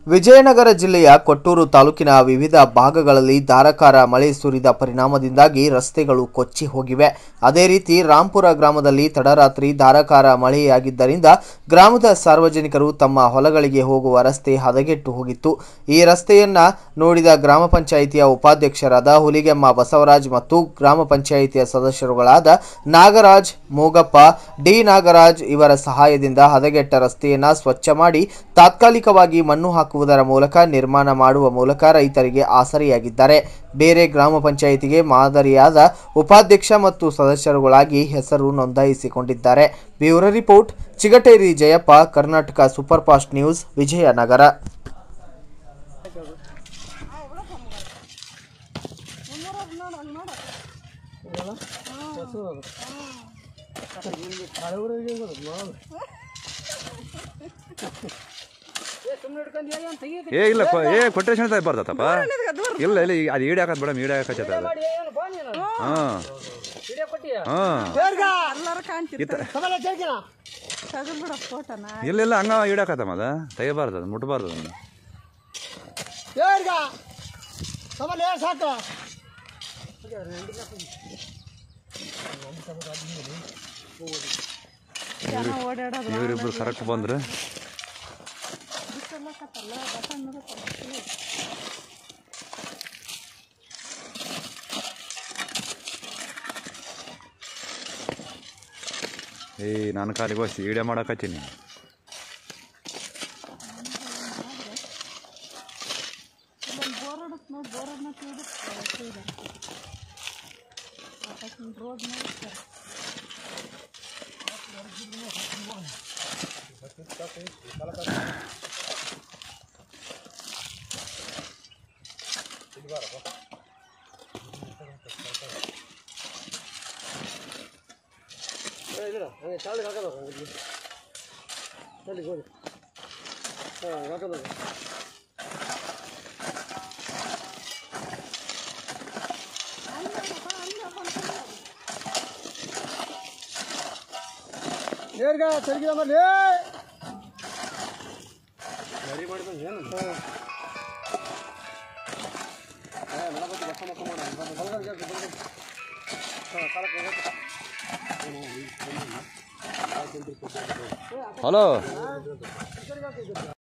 ವಿಜಯನಗರ ಜಿಲ್ಲೆಯ ಕೊಟ್ಟೂರು ತಾಲೂಕಿನ ವಿವಿಧ ಭಾಗಗಳಲ್ಲಿ ಧಾರಾಕಾರ ಮಳೆ ಸುರಿದ ಪರಿಣಾಮದಿಂದಾಗಿ ರಸ್ತೆಗಳು ಕೊಚ್ಚಿ ಹೋಗಿವೆ ಅದೇ ರೀತಿ ರಾಂಪುರ ಗ್ರಾಮದಲ್ಲಿ ತಡರಾತ್ರಿ ಧಾರಾಕಾರ ಮಳೆಯಾಗಿದ್ದರಿಂದ ಗ್ರಾಮದ ಸಾರ್ವಜನಿಕರು ತಮ್ಮ ಹೊಲಗಳಿಗೆ ಹೋಗುವ ರಸ್ತೆ ಹದಗೆಟ್ಟು ಹೋಗಿತ್ತು ಈ ರಸ್ತೆಯನ್ನ ನೋಡಿದ ಗ್ರಾಮ ಪಂಚಾಯಿತಿಯ ಉಪಾಧ್ಯಕ್ಷರಾದ ಹುಲಿಗೆಮ್ಮ ಬಸವರಾಜ್ ಮತ್ತು ಗ್ರಾಮ ಪಂಚಾಯಿತಿಯ ಸದಸ್ಯರುಗಳಾದ ನಾಗರಾಜ್ ಮೂಗಪ್ಪ ಡಿ ನಾಗರಾಜ್ ಇವರ ಸಹಾಯದಿಂದ ಹದಗೆಟ್ಟ ರಸ್ತೆಯನ್ನ ಸ್ವಚ್ಛ ಮಾಡಿ ತಾತ್ಕಾಲಿಕವಾಗಿ ಮಣ್ಣು ಹಾಕುವುದರ ಮೂಲಕ ನಿರ್ಮಾಣ ಮಾಡುವ ಮೂಲಕ ರೈತರಿಗೆ ಆಸರೆಯಾಗಿದ್ದಾರೆ ಬೇರೆ ಗ್ರಾಮ ಪಂಚಾಯಿತಿಗೆ ಮಾದರಿಯಾದ ಉಪಾಧ್ಯಕ್ಷ ಮತ್ತು ಸದಸ್ಯರುಗಳಾಗಿ ಹೆಸರು ನೋಂದಾಯಿಸಿಕೊಂಡಿದ್ದಾರೆ bureau report Chigateri Jayappa Karnataka super fast news Vijayanagara ಏ ಇಲ್ಲ ಕೊ- ಏ ಕೊಟೇಶನ್ ಅಂತ ಬರ್ತದಪ್ಪ ಇಲ್ಲ ಇಲ್ಲ ಈಗ ಅದು ಈಡ್ ಹಾಕತ್ ಮೇಡಮ್ ಈಡ್ ಹಾಕಚ್ಚದ ಅದು ಹಾಂ ಹಾಂ ತಗದ್ಬಿಡ ಫೋಟೋನ ಇಲ್ಲ ಇಲ್ಲ ಹಂಗ ಈಡ್ ಹಾಕತ್ತಮ್ಮ ಅದ ತೆಗಿಬಾರ್ದು ಅದು ಮುಟ್ಬಾರ್ದು ಅದನ್ನು ಜನ ಓಡಾಡೋದು ಇವರಿಬ್ರು ಕರೆಕ್ಟ್ ಬಂದ್ರೆ ಬಿಸಿಲಕತ್ತಲ್ಲ ಬಸಣ್ಣ ಇರುತ್ತಲ್ಲ, ಏ ನಾನು ಕಾಲಿಗೆ ಹೋಗಿ ಈಡೆ ಮಾಡಕತ್ತೀನಿ ಇಲ್ಲೊಂದು ಬೋರ್ ಹೊಡತ್ ನೋಡಿ ಬೋರನ್ನ ತಿಳಿದು ರೋಡ್ ಮಾಡಿಸ್ತಾರೆ ನೇರ್ಗ ಸರಿಗಿದ ಮಲ್ಲಿ ಹಲೋ